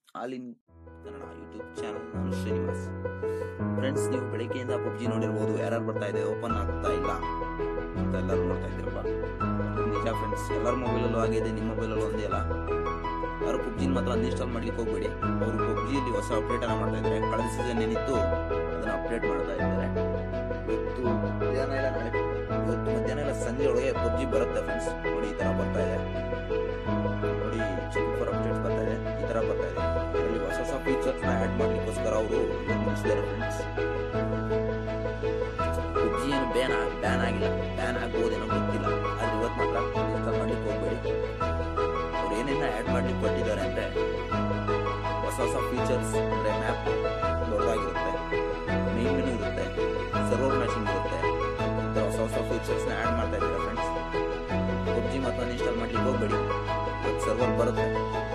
all in Kannada YouTube channel ನಾನು Srinivas friends ನೀವು ಬೆಳಗ್ಗೆಯಿಂದ ಪಬ್ಜಿ ನೋಡಿರ್ಬೋದು ಯಾರ್ಯಾರು ಬರ್ತಾ ಇದೆ ಓಪನ್ ಆಗ್ತಾ ಇಲ್ಲ ಅಂತ ಎಲ್ಲರೂ ನೋಡ್ತಾ ಇದ್ದೀರಲ್ಲ ನಿಜ ಫ್ರೆಂಡ್ಸ್ ಎಲ್ಲರ ಮೊಬೈಲಲ್ಲೂ ಆಗಿದೆ ನಿಮ್ಮ ಮೊಬೈಲಲ್ಲೂ ಒಂದೇ ಅಲ್ಲ ಯಾರು ಪಬ್ಜಿನ ಮಾತ್ರ ಅನ್ಇನ್ಸ್ಟಾಲ್ ಮಾಡ್ಲಿಕ್ಕೆ ಹೋಗ್ಬೇಡಿ ಅವರು ಪಬ್ಜಿಯಲ್ಲಿ ಹೊಸ ಅಪ್ಡೇಟ್ ಅನ್ನ ಮಾಡ್ತಾ ಇದ್ದಾರೆ ಕಳೆದ ಸೀಸನ್ ಏನಿತ್ತು ಅದನ್ನ ಅಪ್ಡೇಟ್ ಮಾಡ್ತಾ ಇದ್ದಾರೆ ಇವತ್ತು ಮಧ್ಯಾಹ್ನ ಇಲ್ಲ ನಾಳೆ ಇವತ್ತು ಮಧ್ಯಾಹ್ನ ಇಲ್ಲ ಸಂಜೆ ಒಳಗೆ ಪಬ್ಜಿ ಬರುತ್ತೆ ಫ್ರೆಂಡ್ಸ್ ನೋಡಿ ಈ ತರ ಬರ್ತಾ ಇದೆ ನೋಡಿ ಸೂಪರ್ ಅಪ್ಡೇಟ್ ಬರ್ತಾ ಇದೆ ಈ ತರ ಬರ್ತಾ ಇದೆ ಇದರಲ್ಲಿ ಹೊಸ ಹೊಸ ಫೀಚರ್ಸ್ ನ ಆಡ್ ಮಾಡ್ಲಿಕ್ಕೋಸ್ಕರ ಅವರು ಮುಗಿಸಿದ್ದಾರೆ ಫ್ರೆಂಡ್ಸ್ ಪಬ್ಜಿ ಏನು ಬ್ಯಾನ್ ಬ್ಯಾನ್ ಆಗಿಲ್ಲ ಬ್ಯಾನ್ ಆಗ್ಬೋದೇನೋ ಗೊತ್ತಿಲ್ಲ ಆದ್ರೆ ಇವತ್ತು ಮಾತ್ರ ಇನ್ಸ್ಟಾಲ್ ಮಾಡ್ಲಿಕ್ಕೆ ಹೋಗ್ಬೇಡಿ ಅವ್ರು ಏನೇನ ಆಡ್ ಮಾಡ್ಲಿಕ್ಕೆ ಕೊಟ್ಟಿದ್ದಾರೆ ಅಂದ್ರೆ ಹೊಸ ಹೊಸ ಫೀಚರ್ಸ್ ಅಂದ್ರೆ ಮ್ಯಾಪ್ ದೊಡ್ಡದಾಗಿರುತ್ತೆ ಮೇನ್ ಮೆನು ಇರುತ್ತೆ ಸರ್ವರ್ ಮ್ಯಾಚಿಂಗ್ ಇರುತ್ತೆ ಈ ಥರ ಹೊಸ ಹೊಸ ಫೀಚರ್ಸ್ ನ ಆಡ್ ಮಾಡ್ತಾ ಇದ್ದಾರೆ ಫ್ರೆಂಡ್ಸ್ ಪಬ್ಜಿ ಮಾತ್ರ ಇನ್ಸ್ಟಾಲ್ ಮಾಡ್ಲಿಕ್ಕೆ ಹೋಗ್ಬೇಡಿ ಸರ್ವರ್ ಬರುತ್ತೆ